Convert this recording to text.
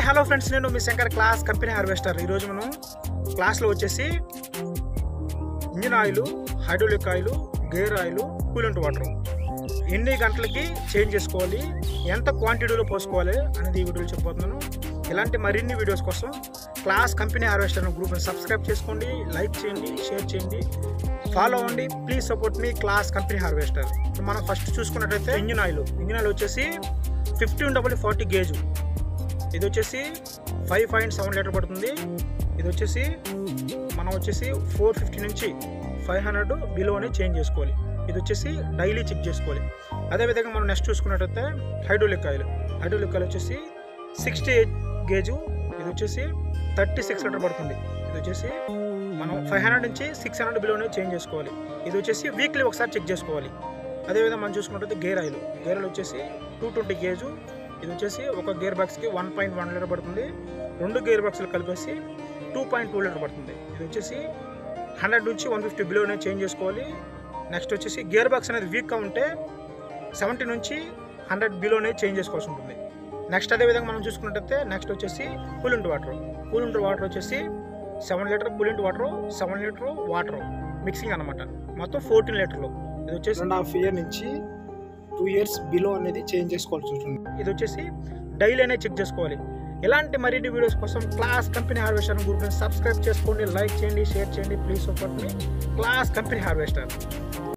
hello friends నేను మీ Shankar Claas company harvester ఈరోజు మనం క్లాస్లో వచ్చేసి engine oil hydraulic oil gear oil coolant water ఎన్ని గంటలకి చేంజ్ చేసుకోవాలి ఎంత క్వాంటిటీలో పోసుకోవాలి అనేది ఈ వీడియోలో చెప్పబోతున్నాను ఇలాంటి మరిన్ని వీడియోస్ కోసం క్లాస్ కంపెనీ హార్వెస్టర్ గ్రూప్ని సబ్స్క్రైబ్ చేసుకోండి లైక్ చేయండి షేర్ చేయండి ఫాలో అవ్వండి ప్లీజ్ సపోర్ట్ మీ క్లాస్ కంపెనీ హార్వెస్టర్ ఇప్పుడు మనం ఫస్ట్ చూసుకున్నట్టయితే ఇంజిన్ ఆయిల్ ఇంజిన్ ఆయిల్ వచ్చేసి ఫిఫ్టీన్ డబల్ ఫార్టీ గేజు ఇది వచ్చేసి ఫైవ్ పాయింట్ సెవెన్ లీటర్ పడుతుంది ఇది వచ్చేసి మనం వచ్చేసి ఫోర్ ఫిఫ్టీ నుంచి ఫైవ్ హండ్రెడ్ బిలోనే చేంజ్ చేసుకోవాలి ఇది వచ్చేసి డైలీ చెక్ చేసుకోవాలి అదేవిధంగా మనం నెక్స్ట్ చూసుకున్నట్టయితే హైడ్రోలిక్ ఆయిల్ హైడ్రోలిక్ ఆయిల్ వచ్చేసి సిక్స్టీ ఎయిట్ గేజు ఇది వచ్చేసి థర్టీ సిక్స్ లీటర్ పడుతుంది ఇది వచ్చేసి మనం ఫైవ్ హండ్రెడ్ నుంచి సిక్స్ హండ్రెడ్ బిలోనే చేంజ్ చేసుకోవాలి ఇది వచ్చేసి వీక్లీ ఒకసారి చెక్ చేసుకోవాలి అదేవిధంగా మనం చూసుకున్నట్టయితే గేర్ ఆయిల్ గేర్ ఆయిల్ వచ్చేసి టూ ట్వంటీ గేజు ఇది వచ్చేసి ఒక గేర్ బాక్స్కి వన్ పాయింట్ వన్ లీటర్ పడుతుంది రెండు గేర్ బాక్స్లు కలిపేసి టూ పాయింట్ టూ లీటర్ పడుతుంది ఇది వచ్చేసి హండ్రెడ్ నుంచి వన్ ఫిఫ్టీ బిలోనే చేంజ్ చేసుకోవాలి నెక్స్ట్ వచ్చేసి గేర్ బాక్స్ అనేది వీక్గా ఉంటే సెవెంటీ నుంచి హండ్రెడ్ బిలోనే చేంజ్ చేసుకోవాల్సి ఉంటుంది నెక్స్ట్ అదేవిధంగా మనం చూసుకున్నట్టయితే నెక్స్ట్ వచ్చేసి కూలింట్ వాటర్ కూలింట్ వాటర్ వచ్చేసి seven litre coolant water seven litre water mixing అనమాట మొత్తం ఫోర్టీన్ లీటర్లు ఇది వచ్చేసి అండ్ హాఫ్ ఇయర్ నుంచి టూ ఇయర్స్ బిలో అనేది చేంజ్ చేసుకోవాల్సి ఉంటుంది ఇది వచ్చేసి డైలీ అనేది చెక్ చేసుకోవాలి ఇలాంటి మరిన్ని వీడియోస్ కోసం క్లాస్ కంపెనీ హార్వెస్టర్ గ్రూప్ని సబ్స్క్రైబ్ చేసుకోండి లైక్ చేయండి షేర్ చేయండి ప్లీజ్ సపోర్ట్ మీ క్లాస్ కంపెనీ హార్వెస్టర్